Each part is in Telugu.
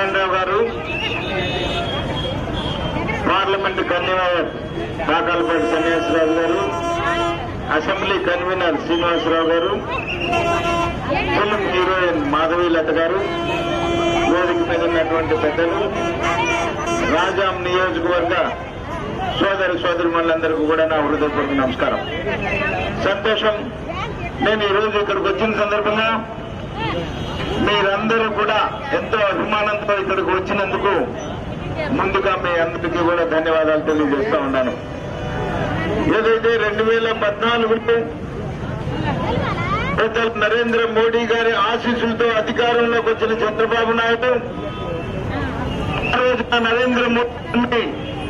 నారాయణరావు గారు పార్లమెంట్ కన్వీనర్ కాకాలపాటి సన్యాసరావు గారు అసెంబ్లీ కన్వీనర్ శ్రీనివాసరావు గారు ఫిల్మ్ హీరోయిన్ మాధవీలత గారు వేదిక మీద ఉన్నటువంటి పెద్దలు రాజాం నియోజకవర్గ సోదరి సోదరుమణులందరికీ కూడా నా హృదయపూర్వక నమస్కారం సంతోషం నేను ఈ రోజు ఇక్కడికి వచ్చిన సందర్భంగా మీరందరూ కూడా ఎంతో అభిమానంతో ఇక్కడికి వచ్చినందుకు ముందుగా మీ అందరికీ కూడా ధన్యవాదాలు తెలియజేస్తా ఉన్నాను ఏదైతే రెండు వేల పద్నాలుగులో ప్రజలు నరేంద్ర మోడీ గారి ఆశీస్సులతో అధికారంలోకి వచ్చిన చంద్రబాబు నాయుడు ఆ రోజున నరేంద్ర మోడీ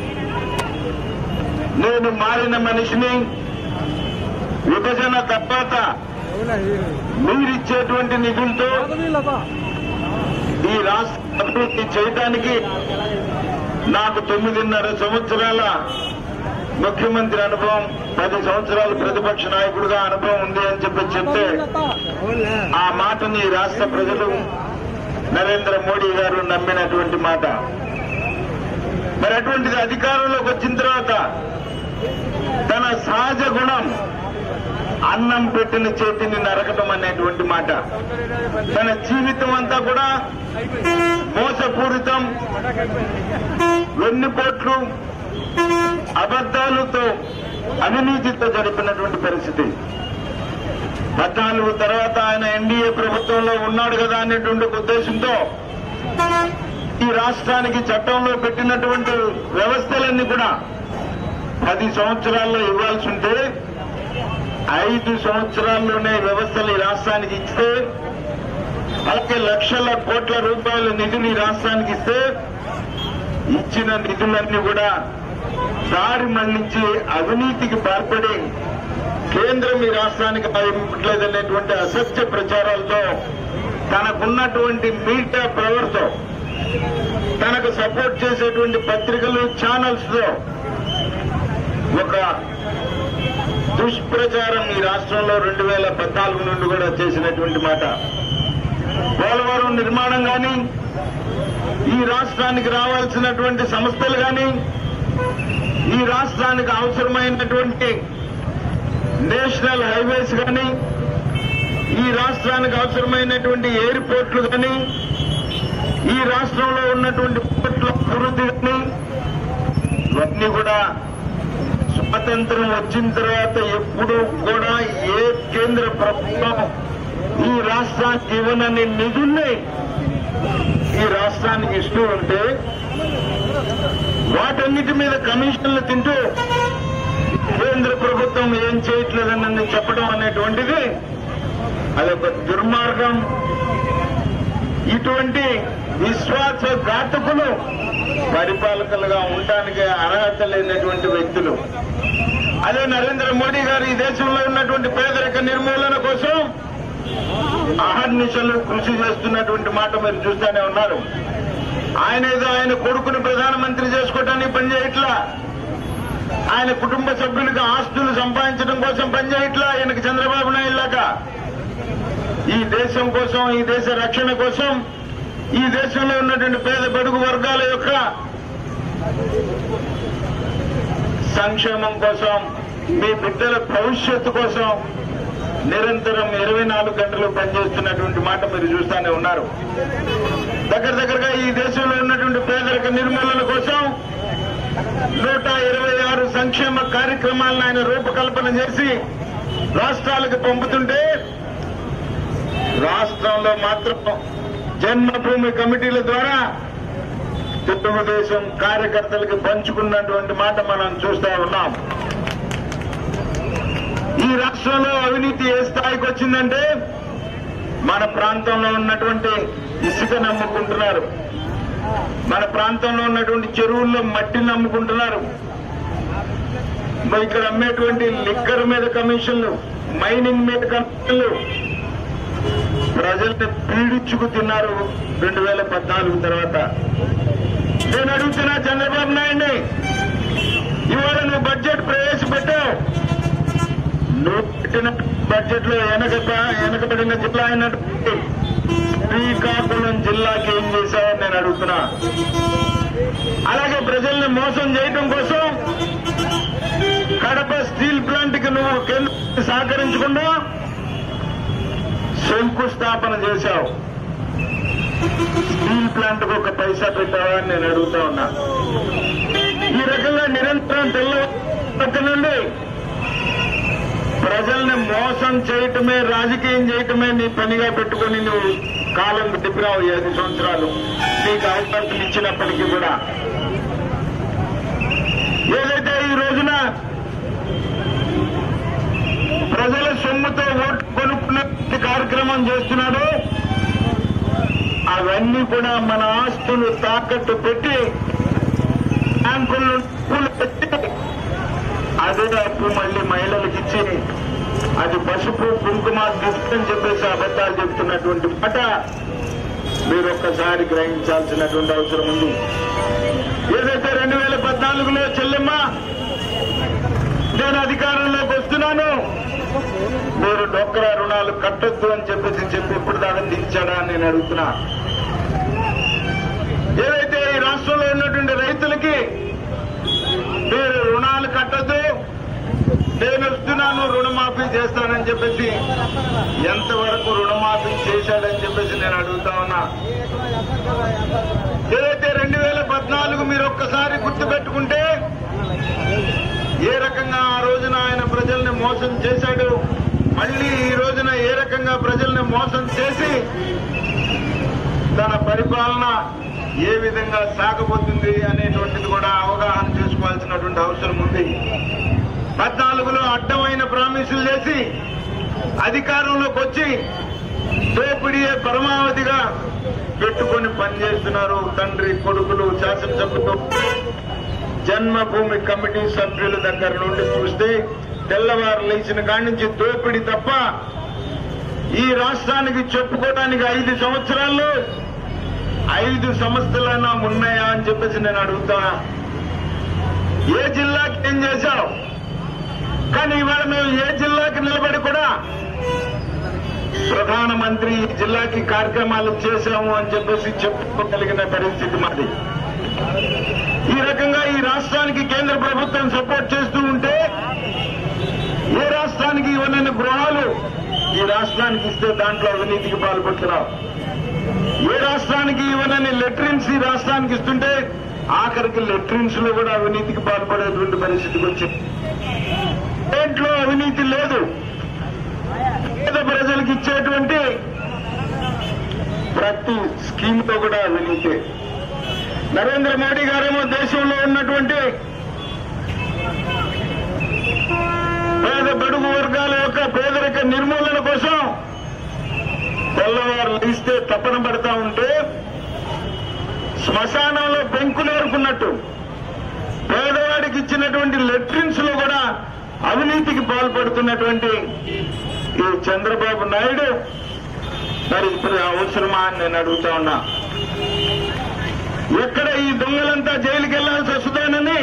నేను మారిన మనిషిని విభజన తర్వాత మీరిచ్చేటువంటి నిధులతో ఈ రాష్ట్ర అభివృద్ధి చేయడానికి నాకు తొమ్మిదిన్నర సంవత్సరాల ముఖ్యమంత్రి అనుభవం పది సంవత్సరాలు ప్రతిపక్ష నాయకుడిగా అనుభవం ఉంది అని చెప్పి చెప్తే ఆ మాటని ఈ రాష్ట్ర ప్రజలు నరేంద్ర మోడీ గారు నమ్మినటువంటి మాట మరి అటువంటిది అధికారంలోకి వచ్చిన తర్వాత తన సహజ గుణం అన్నం పెట్టిన చేతిని నరకటం అనేటువంటి మాట తన జీవితం అంతా కూడా మోసపూరితం వెన్నుపోట్లు అబద్దాలతో అవినీతితో జరిపినటువంటి పరిస్థితి పద్నాలుగు తర్వాత ఆయన ఎన్డీఏ ప్రభుత్వంలో ఉన్నాడు కదా అనేటువంటి ఒక ఉద్దేశంతో ఈ రాష్ట్రానికి చట్టంలో పెట్టినటువంటి వ్యవస్థలన్నీ కూడా పది సంవత్సరాల్లో ఇవ్వాల్సి ఉంటే ఐదు సంవత్సరాల్లోనే వ్యవస్థలు ఈ రాష్ట్రానికి ఇస్తే అలాగే లక్షల కోట్ల రూపాయల నిధులు ఈ రాష్ట్రానికి ఇస్తే ఇచ్చిన నిధులన్నీ కూడా దారి మళ్లించి అవినీతికి పాల్పడి కేంద్రం ఈ రాష్ట్రానికి ఇవ్వట్లేదనేటువంటి అసత్య ప్రచారాలతో తనకున్నటువంటి మీడియా పవర్ తో తనకు సపోర్ట్ చేసేటువంటి పత్రికలు ఛానల్స్ తో ఒక దుష్ప్రచారం ఈ రాష్ట్రంలో రెండు వేల పద్నాలుగు నుండి కూడా చేసినటువంటి మాట పోలవరం నిర్మాణం కానీ ఈ రాష్ట్రానికి రావాల్సినటువంటి సంస్థలు కానీ ఈ రాష్ట్రానికి అవసరమైనటువంటి నేషనల్ హైవేస్ కానీ ఈ రాష్ట్రానికి అవసరమైనటువంటి ఎయిర్పోర్ట్లు కానీ ఈ రాష్ట్రంలో ఉన్నటువంటి పోర్ట్ల అభివృద్ధి కానీ ఇవన్నీ కూడా స్వాతంత్రం వచ్చిన తర్వాత ఎప్పుడు కూడా ఏ కేంద్ర ప్రభుత్వం ఈ రాష్ట్రానికి ఇవ్వనని నిధుల్ని ఈ రాష్ట్రానికి ఇస్తూ ఉంటే వాటన్నిటి మీద కమిషన్లు తింటూ కేంద్ర ప్రభుత్వం ఏం చేయట్లేదని చెప్పడం అనేటువంటిది అదొక దుర్మార్గం ఇటువంటి విశ్వాస ఘాతకులు పరిపాలకులుగా ఉండటానికి అర్హత లేనటువంటి వ్యక్తులు అదే నరేంద్ర మోడీ గారు ఈ దేశంలో ఉన్నటువంటి పేదరిక నిర్మూలన కోసం అహర్నిశలు కృషి చేస్తున్నటువంటి మాట మీరు చూస్తూనే ఉన్నారు ఆయన ఏదో ఆయన కొడుకుని ప్రధానమంత్రి చేసుకోవటానికి పనిచేయట్లా ఆయన కుటుంబ సభ్యులకు ఆస్తులు సంపాదించడం కోసం పనిచేయట్లా ఆయనకు చంద్రబాబు నాయుడు లాగా ఈ దేశం కోసం ఈ దేశ రక్షణ కోసం ఈ దేశంలో ఉన్నటువంటి పేద బడుగు వర్గాల యొక్క సంక్షేమం కోసం మీ బిడ్డల భవిష్యత్తు కోసం నిరంతరం ఇరవై నాలుగు గంటలు పనిచేస్తున్నటువంటి మాట మీరు చూస్తూనే ఉన్నారు దగ్గర దగ్గరగా ఈ దేశంలో ఉన్నటువంటి పేదరిక నిర్మూలన కోసం నూట ఇరవై ఆరు సంక్షేమ కార్యక్రమాలను ఆయన రూపకల్పన చేసి రాష్ట్రాలకు పంపుతుంటే రాష్ట్రంలో మాత్రం జన్మభూమి కమిటీల ద్వారా తెలుగుదేశం కార్యకర్తలకు పంచుకున్నటువంటి మాట మనం చూస్తా ఉన్నాం ఈ రాష్ట్రంలో అవినీతి ఏ స్థాయికి వచ్చిందంటే మన ప్రాంతంలో ఉన్నటువంటి ఇసుక నమ్ముకుంటున్నారు మన ప్రాంతంలో ఉన్నటువంటి చెరువుల్లో మట్టిని నమ్ముకుంటున్నారు మరి ఇక్కడ అమ్మేటువంటి లిక్కర్ మీద కమిషన్లు మైనింగ్ మీద కమిషన్లు ప్రజల్ని పీడించుకు తిన్నారు రెండు వేల పద్నాలుగు తర్వాత నేను అడుగుతున్నా చంద్రబాబు నాయుడిని ఇవాళ నువ్వు బడ్జెట్ ప్రవేశపెట్టావు నువ్వు పెట్టిన బడ్జెట్ లో వెనక వెనకబడిన జిల్లా అయినటువంటి శ్రీకాకుళం జిల్లాకి ఏం చేశావని నేను అడుగుతున్నా అలాగే ప్రజల్ని మోసం చేయడం కోసం కడప స్టీల్ ప్లాంట్ కి నువ్వు కేంద్రానికి సహకరించకుండా శంకుస్థాపన చేశావు స్టీల్ ప్లాంట్ కు ఒక పైసా పెట్టావా అని నేను అడుగుతా ఉన్నా ఈ రకంగా నిరంతరం తెల్ల పక్క నుండి ప్రజల్ని మోసం చేయటమే రాజకీయం చేయటమే నీ పనిగా పెట్టుకొని నువ్వు కాలం గడిపినావు ఈ ఐదు సంవత్సరాలు నీకు అవకాశం ఇచ్చినప్పటికీ కూడా ఏదైతే ఈ రోజున ప్రజల సొమ్ముతో ఓటు కొనుక్కునే కార్యక్రమం చేస్తున్నాడో అవన్నీ కూడా మన ఆస్తులు తాకట్టు పెట్టి బ్యాంకుల్లో అప్పులు పెట్టి అదే అప్పు మళ్ళీ మహిళలకు ఇచ్చి అది పసుపు కుంకుమ గిఫ్ట్ అని చెప్పేసి అబద్దాలు చెప్తున్నటువంటి మాట మీరు ఒక్కసారి గ్రహించాల్సినటువంటి అవసరం ఉంది ఏదైతే రెండు వేల పద్నాలుగులో చెల్లెమ్మ నేను అధికారంలోకి వస్తున్నాను మీరు డోక్రా రుణాలు కట్టొద్దు అని చెప్పేసి చెప్పి ఇప్పుడు దాకా దించాడా అని నేను అడుగుతున్నా ఏదైతే ఈ రాష్ట్రంలో ఉన్నటువంటి రైతులకి మీరు రుణాలు కట్టద్దు నేను వస్తున్నాను రుణమాఫీ చేస్తానని చెప్పేసి ఎంతవరకు రుణమాఫీ చేశాడని చెప్పేసి నేను అడుగుతా ఉన్నా ఏదైతే రెండు వేల పద్నాలుగు మీరు ఒక్కసారి గుర్తుపెట్టుకుంటే ఏ రకంగా ఆ రోజున ఆయన ప్రజల్ని మోసం చేశాడు మళ్ళీ ఈ రోజున ఏ రకంగా ప్రజల్ని మోసం చేసి తన పరిపాలన ఏ విధంగా సాగబోతుంది అనేటువంటిది కూడా అవగాహన చేసుకోవాల్సినటువంటి అవసరం ఉంది పద్నాలుగులో అడ్డమైన ప్రామిసులు చేసి అధికారంలోకి వచ్చి దోపిడీయే పరమావధిగా పెట్టుకొని పనిచేస్తున్నారు తండ్రి కొడుకులు శాసనసభ్యులు జన్మభూమి కమిటీ సభ్యుల దగ్గర నుండి చూస్తే తెల్లవారు లేచిన కాడి నుంచి దోపిడీ తప్ప ఈ రాష్ట్రానికి చెప్పుకోవడానికి ఐదు సంవత్సరాల్లో ఐదు సంస్థలైనా ఉన్నాయా అని చెప్పేసి నేను అడుగుతా ఏ జిల్లాకి ఏం చేశావు కానీ ఇవాళ మేము ఏ జిల్లాకి నిలబడి కూడా ప్రధానమంత్రి ఈ జిల్లాకి కార్యక్రమాలు చేశాము అని చెప్పేసి చెప్పుకోగలిగిన పరిస్థితి మాది ఈ రకంగా ఈ రాష్ట్రానికి కేంద్ర ప్రభుత్వం సపోర్ట్ చేస్తూ ఉంటే ఏ రాష్ట్రానికి ఇవ్వలేని గృహాలు ఈ రాష్ట్రానికి ఇస్తే దాంట్లో అవినీతికి పాల్పడుతున్నావు ఏ రాష్ట్రానికి ఇవ్వనని లెట్రిన్స్ ఈ రాష్ట్రానికి ఇస్తుంటే ఆఖరికి లెట్రిన్స్ లో కూడా అవినీతికి పాల్పడేటువంటి పరిస్థితికి వచ్చింది దేంట్లో అవినీతి లేదు పేద ప్రజలకు ఇచ్చేటువంటి ప్రతి స్కీమ్ తో కూడా అవినీతి నరేంద్ర మోడీ గారేమో దేశంలో ఉన్నటువంటి పేద బడుగు వర్గాల యొక్క పేదరిక నిర్మూలన కోసం తెల్లవారు లేస్తే తప్పన పడతా ఉంటే శ్మశానంలో పెంకులు ఏరుకున్నట్టు పేదవాడికి ఇచ్చినటువంటి లెట్రిన్స్ లో కూడా అవినీతికి పాల్పడుతున్నటువంటి ఈ చంద్రబాబు నాయుడు మరి ఇప్పుడు అవసరమా అని నేను అడుగుతా ఉన్నా ఎక్కడ ఈ దొంగలంతా జైలుకి వెళ్లాల్సి వస్తుందోనని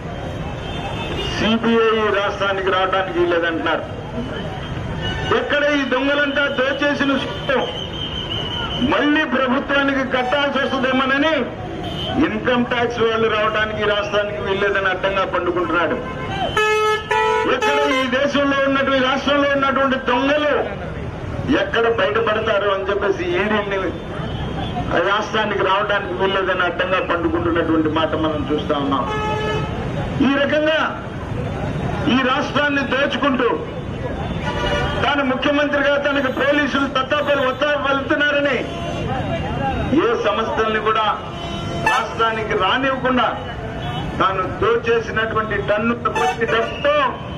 సిబిఐ రాష్ట్రానికి రావడానికి వీల్లేదంటున్నారు ఎక్కడ ఈ దొంగలంతా దోచేసిన సొమ్ము మళ్లీ ప్రభుత్వానికి కట్టాల్సి వస్తుందేమోనని ఇన్కమ్ ట్యాక్స్ వాళ్ళు రావడానికి ఈ రాష్ట్రానికి వీల్లేదని అడ్డంగా పండుకుంటున్నాడు ఎక్కడ ఈ దేశంలో ఉన్నటువంటి రాష్ట్రంలో ఉన్నటువంటి దొంగలు ఎక్కడ బయటపడతారు అని చెప్పేసి ఈడీని రాష్ట్రానికి రావడానికి వీల్లేదని అడ్డంగా పండుకుంటున్నటువంటి మాట మనం చూస్తా ఉన్నాం ఈ రకంగా ఈ రాష్ట్రాన్ని దోచుకుంటూ తాను ముఖ్యమంత్రిగా తనకు పోలీసులు తత్తాపలు ఒత్తాపు వెళ్తున్నారని ఏ సంస్థల్ని కూడా రాష్ట్రానికి రానివ్వకుండా తాను దోచేసినటువంటి టన్ను కొద్ది డబ్బుతో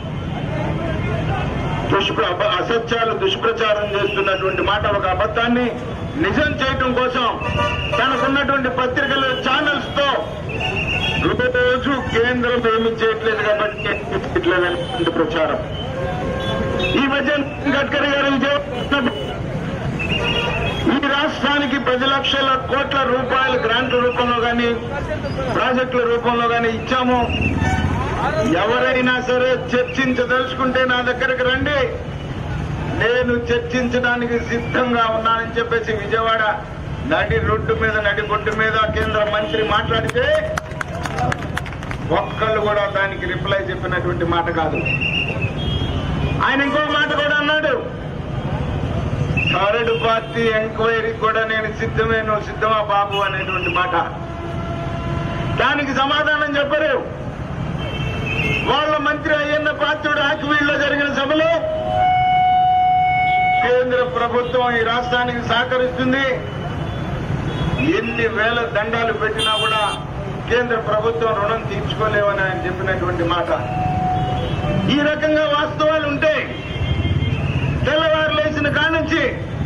దుష్ప్ర అబ- అసత్యాలు దుష్ప్రచారం చేస్తున్నటువంటి మాట ఒక అబద్ధాన్ని నిజం చేయటం కోసం తనకున్నటువంటి పత్రికలు ఛానల్స్ తో రోజు కేంద్రం ఏమి చేయట్లేదు కాబట్టి చేయట్లేదనేటువంటి ప్రచారం ఈ మధ్య గడ్కరీ గారు విజయవాడ ఈ రాష్ట్రానికి పది లక్షల కోట్ల రూపాయలు గ్రాంట్ల రూపంలో కానీ ప్రాజెక్టుల రూపంలో కానీ ఇచ్చాము ఎవరైనా సరే చర్చించదలుచుకుంటే నా దగ్గరకు రండి నేను చర్చించడానికి సిద్ధంగా ఉన్నానని చెప్పేసి విజయవాడ నడి రోడ్డు మీద నడి బొడ్డు మీద కేంద్ర మంత్రి మాట్లాడితే ఒక్కళ్ళు కూడా దానికి రిప్లై చెప్పినటువంటి మాట కాదు ఆయన ఇంకో మాట కూడా అన్నాడు థర్డ్ పార్టీ ఎంక్వైరీ కూడా నేను సిద్ధమే నువ్వు సిద్ధమా బాబు అనేటువంటి మాట దానికి సమాధానం చెప్పరు వాళ్ళ మంత్రి అయ్యన్న పాత్రుడు ఆకివీళ్ళలో జరిగిన సభలో కేంద్ర ప్రభుత్వం ఈ రాష్ట్రానికి సహకరిస్తుంది ఎన్ని వేల దండాలు పెట్టినా కూడా కేంద్ర ప్రభుత్వం రుణం తీర్చుకోలేవని ఆయన చెప్పినటువంటి మాట ఈ రకంగా వాస్తవాలు ఉంటే తెల్లవారు లేచిన కానుంచి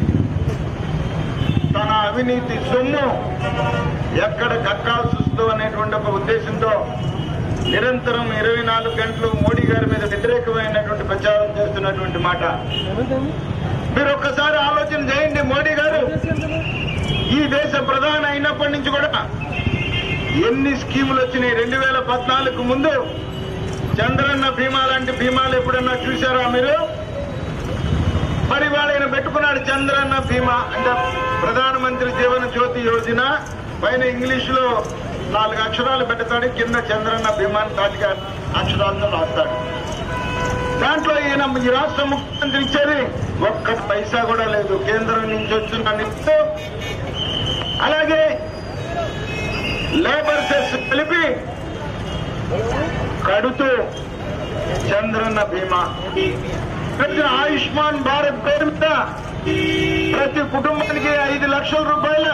తన అవినీతి సొమ్ము ఎక్కడ కక్కాల్సి వస్తుందో అనేటువంటి ఒక ఉద్దేశంతో నిరంతరం ఇరవై నాలుగు గంటలు మోడీ గారి మీద వ్యతిరేకమైనటువంటి ప్రచారం చేస్తున్నటువంటి మాట మీరు ఒక్కసారి ఆలోచన చేయండి మోడీ గారు ఈ దేశ ప్రధాని అయినప్పటి నుంచి కూడా ఎన్ని స్కీములు వచ్చినాయి రెండు వేల పద్నాలుగు ముందు చంద్రన్న బీమా లాంటి బీమాలు ఎప్పుడన్నా చూసారా మీరు మరి వాళ్ళు ఆయన పెట్టుకున్నాడు చంద్రన్న బీమా అంటే ప్రధానమంత్రి జీవన జ్యోతి యోజన పైన ఇంగ్లీష్ లో నాలుగు అక్షరాలు పెడతాడు కింద చంద్రన్న బీమాని తాటిగా అక్షరాలతో రాస్తాడు దాంట్లో ఈయన ఈ రాష్ట్ర ముఖ్యమంత్రి ఇచ్చేది ఒక్క పైసా కూడా లేదు కేంద్రం నుంచి వచ్చిన నిధులు అలాగే లేబర్ సెస్ కలిపి కడుతూ చంద్రన్న బీమా ప్రతి ఆయుష్మాన్ భారత్ పేరు మీద ప్రతి కుటుంబానికి ఐదు లక్షల రూపాయల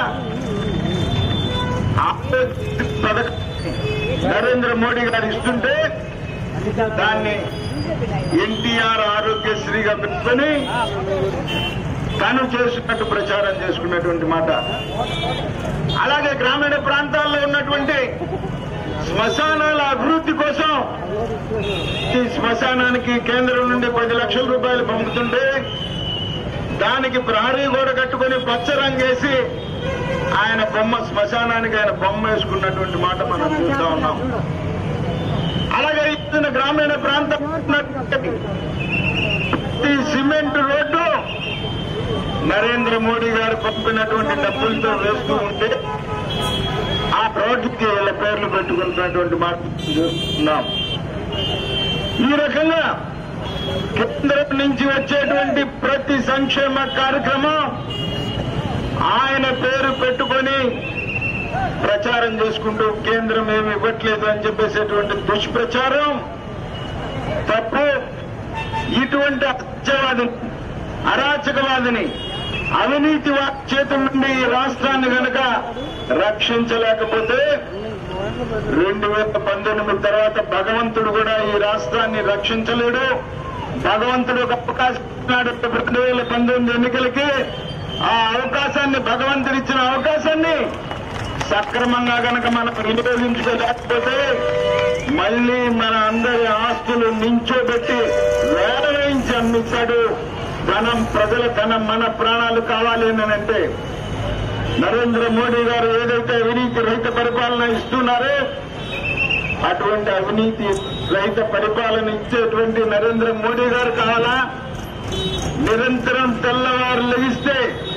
ఆరోగ్య పథకం నరేంద్ర మోడీ గారు ఇస్తుంటే దాన్ని ఎన్టీఆర్ ఆరోగ్యశ్రీగా పెట్టుకొని తను చేస్తున్నట్టు ప్రచారం చేసుకున్నటువంటి మాట అలాగే గ్రామీణ ప్రాంతాల్లో ఉన్నటువంటి శ్మశానాల అభివృద్ధి కోసం ఈ శ్మశానానికి కేంద్రం నుండి పది లక్షల రూపాయలు పంపుతుంటే దానికి ప్రహరీ గోడ కట్టుకొని పచ్చ రంగేసి ఆయన బొమ్మ శ్మశానానికి ఆయన బొమ్మ వేసుకున్నటువంటి మాట మనం చూస్తా ఉన్నాం అలాగే ఇచ్చిన గ్రామీణ ప్రాంతం ఉన్నటువంటి ఈ సిమెంట్ రోడ్డు నరేంద్ర మోడీ గారు పంపినటువంటి డబ్బులతో వేస్తూ ఉంటే ఆ రోడ్డుకి వీళ్ళ పేర్లు పెట్టుకుంటున్నటువంటి మాట చూస్తున్నాం ఈ రకంగా కేంద్రం నుంచి వచ్చేటువంటి ప్రతి సంక్షేమ కార్యక్రమం ఆయన పేరు పెట్టుకొని ప్రచారం చేసుకుంటూ కేంద్రం ఏమి ఇవ్వట్లేదు అని చెప్పేసేటువంటి దుష్ప్రచారం తప్పు ఇటువంటి అత్యవాదిని అరాచకవాదిని అవినీతి వా- చేతుల నుండి ఈ రాష్ట్రాన్ని గనక రక్షించలేకపోతే రెండు వేల పంతొమ్మిది తర్వాత భగవంతుడు కూడా ఈ రాష్ట్రాన్ని రక్షించలేడు భగవంతుడు ఒక అవకాశం ఇచ్చినాడు రెండు వేల పంతొమ్మిది ఎన్నికలకి ఆ అవకాశాన్ని భగవంతుడు ఇచ్చిన అవకాశాన్ని సక్రమంగా గనక మనం వినియోగించుకోలేకపోతే మళ్ళీ మన అందరి ఆస్తులు నించోబెట్టి వేల వేయించి అమ్మిస్తాడు ధనం ప్రజల ధనం మన ప్రాణాలు కావాలి అని అంటే నరేంద్ర మోడీ గారు ఏదైతే అవినీతి రహిత పరిపాలన ఇస్తున్నారో అటువంటి అవినీతి రహిత పరిపాలన ఇచ్చేటువంటి నరేంద్ర మోడీ గారు కావాలా నిరంతరం తెల్లవారు లెగిస్తే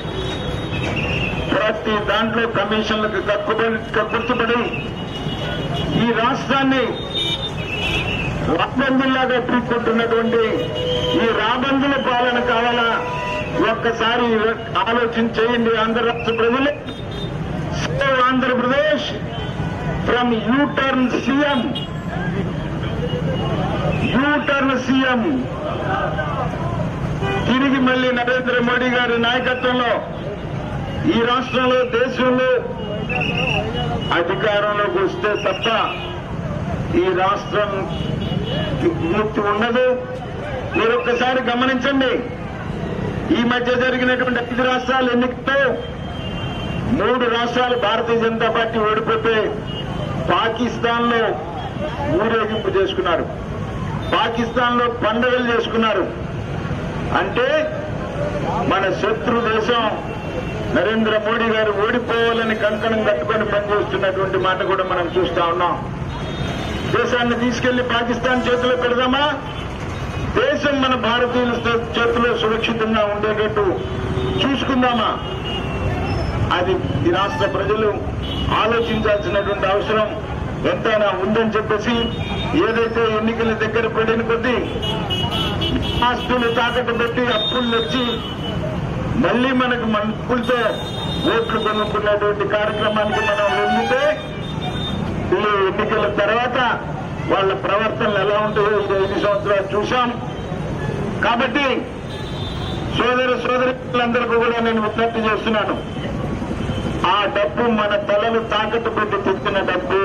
ప్రతి దాంట్లో కమిషన్లకు కక్కుబడి కక్కుర్చుబడి ఈ రాష్ట్రాన్ని రాబందుల్లాగా తీసుకుంటున్నటువంటి ఈ రాబందుల పాలన కావాలా ఒక్కసారి ఆలోచన చేయండి ఆంధ్ర రాష్ట్ర ప్రజలు save Andhra Pradesh from U turn CM U turn CM తిరిగి మళ్ళీ నరేంద్ర మోడీ గారి నాయకత్వంలో ఈ రాష్ట్రంలో దేశంలో అధికారంలోకి వస్తే తప్ప ఈ రాష్ట్రం ముక్తి ఉండదు మీరు ఒక్కసారి గమనించండి ఈ మధ్య జరిగినటువంటి ఐదు రాష్ట్రాల ఎన్నికల్లో మూడు రాష్ట్రాలు భారతీయ జనతా పార్టీ ఓడిపోతే పాకిస్తాన్ లో ఊరేగింపు చేసుకున్నారు పాకిస్తాన్ లో పండుగలు చేసుకున్నారు అంటే మన శత్రు దేశం నరేంద్ర మోడీ గారు ఓడిపోవాలని కంకణం కట్టుకొని పనిచేస్తున్నటువంటి మాట కూడా మనం చూస్తా ఉన్నాం దేశాన్ని తీసుకెళ్లి పాకిస్తాన్ చేతిలో పెడదామా దేశం మన భారతీయుల చేతిలో సురక్షితంగా ఉండేటట్టు చూసుకుందామా అది ఈ రాష్ట్ర ప్రజలు ఆలోచించాల్సినటువంటి అవసరం ఎంతైనా ఉందని చెప్పేసి ఏదైతే ఎన్నికల దగ్గర పడిన కొద్దీ ఆస్తులు తాకట్టు పెట్టి అప్పులు తెచ్చి మళ్ళీ మనకు మనకులతో ఓట్లు కొనుక్కున్నటువంటి కార్యక్రమానికి మనం వెళ్ళితే ఈ ఎన్నికల తర్వాత వాళ్ళ ప్రవర్తనలు ఎలా ఉంటాయో ఈ ఐదు సంవత్సరాలు చూశాం కాబట్టి సోదర సోదరులందరికీ కూడా నేను విజ్ఞప్తి చేస్తున్నాను ఆ డబ్బు మన తలలు తాకట్టు పెట్టి తెచ్చిన డబ్బు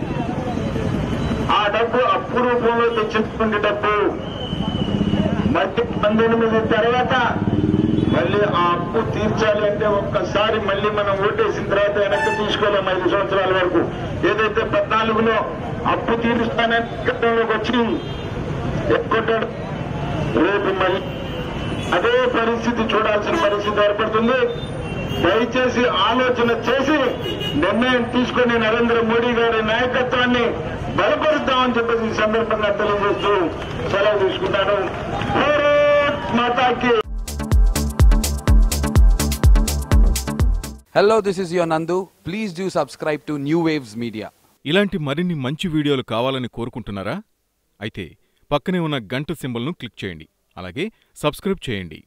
ఆ డబ్బు అప్పు రూపంలో తెచ్చినటువంటి డబ్బు మధ్య పంతొమ్మిది తర్వాత మళ్ళీ ఆ అప్పు తీర్చాలి అంటే ఒక్కసారి మళ్ళీ మనం ఓటేసిన తర్వాత వెనక్కి తీసుకోలేం ఐదు సంవత్సరాల వరకు ఏదైతే పద్నాలుగులో అప్పు తీరుస్తానని గతంలోకి వచ్చి ఎక్కొట్టాడు రేపు మళ్ళీ అదే పరిస్థితి చూడాల్సిన పరిస్థితి ఏర్పడుతుంది దయచేసి ఆలోచన చేసి నిర్ణయం తీసుకుని నరేంద్ర మోడీ గారి నాయకత్వాన్ని బలపరుద్దామని చెప్పేసి ఈ సందర్భంగా తెలియజేస్తూ సెలవు తీసుకుంటాను భారత్ మాతాకి Hello, this is your Nandu. Please do subscribe to New Waves Media. ఇలాంటి మరిన్ని మంచి వీడియోలు కావాలని కోరుకుంటున్నారా అయితే పక్కనే ఉన్న గంట సింబల్ను క్లిక్ చేయండి అలాగే సబ్స్క్రైబ్ చేయండి